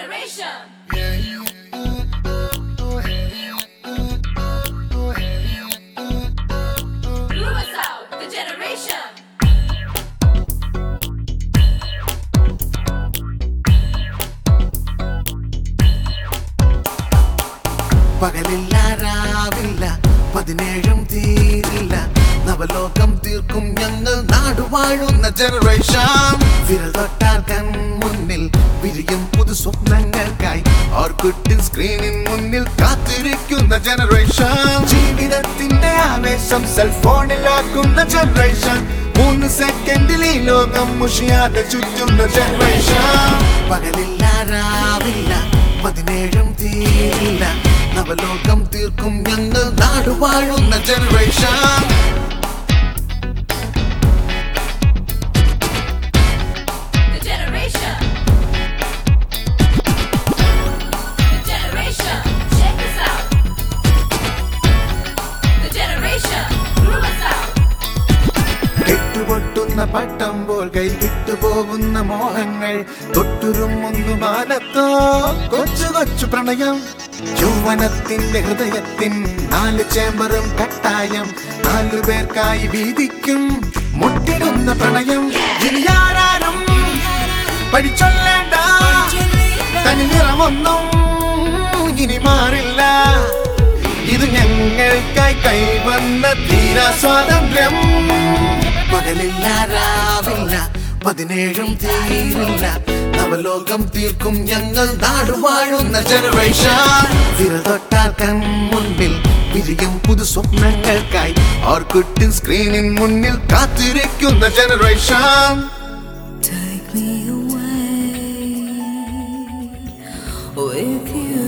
generation. Blew us out, the generation. പകലില്ല രാവില്ല പതിനേഴും തീരില്ല നവലോകം തീർക്കും ഞങ്ങൾ നാടുവാഴുന്ന ജനറേഷൻ വിരൽ തൊട്ടാൽ കൺ മുന്നിൽ വിരിയും പുതു സ്വപ്നങ്ങൾക്കായി ഓർക്കുട്ടിൻ സ്ക്രീനിൻ മുന്നിൽ കാത്തിരിക്കുന്ന ജനറേഷൻ ജീവിതത്തിന്റെ ആവേശം സെൽഫോണിലാക്കുന്ന ജനറേഷൻ മൂന്ന് സെക്കൻഡിൽ ഈ ലോകം മുഷിയാതെ ചുറ്റുന്ന ജനറേഷൻ പകലില്ല രാവില്ല പതിനേഴും തീരില്ല നവലോകം തീർക്കും ഞങ്ങൾ നാടുവാഴുന്ന generation The generation. The generation. Check us out. The generation. Blew us out. കെട്ടുപൊട്ടുന്ന പട്ടം പോൽ കൈവിട്ടു പോകുന്ന മോഹങ്ങൾ തൊട്ടുരുമുന്നു മാനത്തോ കൊച്ചു കൊച്ചു പ്രണയം യൗവനത്തിന്റെ ഹൃദയത്തിൻ നാല് ചേമ്പറും കട്ടായം നാലു പേർക്കായി വീതിക്കും മുട്ടിടുന്ന പ്രണയം ഇനി ആരാരും പഠിച്ചൊല്ലേണ്ട തനി നിറമൊന്നും ഇനി മാറില്ല ഇത് ഞങ്ങൾക്കായി കൈവന്ന തീരാ സ്വാതന്ത്ര്യം പകലില്ല രാവില്ല പതിനേഴും തീരില്ല നവലോകം തീർക്കും ഞങ്ങൾ നാടുവാഴുന്ന ജനറേഷൻ വിരൽ തൊട്ടാൽ കൺ മുന്നിൽ വിരിയും പുതു സ്വപ്നങ്ങൾക്കായി ഓർക്കുട്ടിൻ സ്ക്രീനിൻ മുന്നിൽ കാത്തിരിക്കുന്ന generation Take me away with you,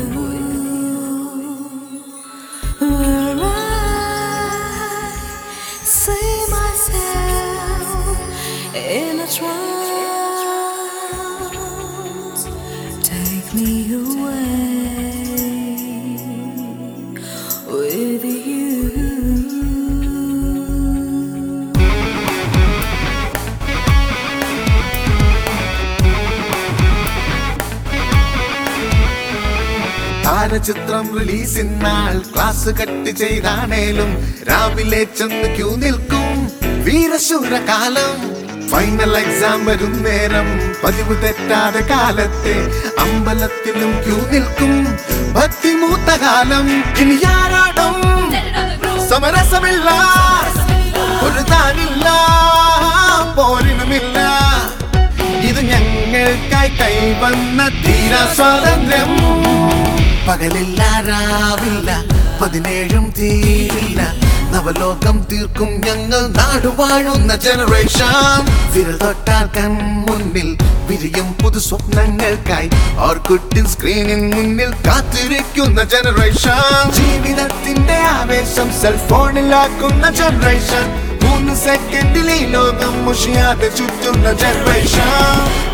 where I see myself in a trance. Take me away with you. താരചിത്രം റിലീസിനാൾ ക്ലാസ് കട്ട് ചെയ്താണേലും രാവിലെ ചെന്ന് ക്യൂ നിൽക്കും വീരശൂര കാലം ഫൈനൽ എക്സാം വരും നേരം പതിവ് തെറ്റാതെ കാലത്തെ അമ്പലത്തിലും ക്യൂ നിൽക്കും ഭക്തിമൂത്ത കാലം ഇനി ആരാടും Set it on the groove. സമരസമില്ല ഒരു താനില്ല പോരിനുമില്ല ഇത് ഞങ്ങൾക്കായി കൈവന്ന തീരാ സ്വാതന്ത്ര്യം പകലില്ല രാവില്ല പതിനേഴും തീരില്ല നവലോകം തീർക്കും ഞങ്ങൾ നാടുവാഴുന്ന ജനറേഷൻ വിരൽ തൊട്ടാൽ കൺ മുന്നിൽ വിരിയും പുതു സ്വപ്നങ്ങൾക്കായി ഓർക്കുട്ടിൻ സ്ക്രീനിൻ മുന്നിൽ കാത്തിരിക്കുന്ന ജനറേഷൻ ജീവിതത്തിന്റെ ആവേശം സെൽഫോണിലാക്കുന്ന ജനറേഷൻ മൂന്ന് സെക്കൻഡിൽ ഈ ലോകം മുഷിയാതെ ചുറ്റുന്ന ജനറേഷൻ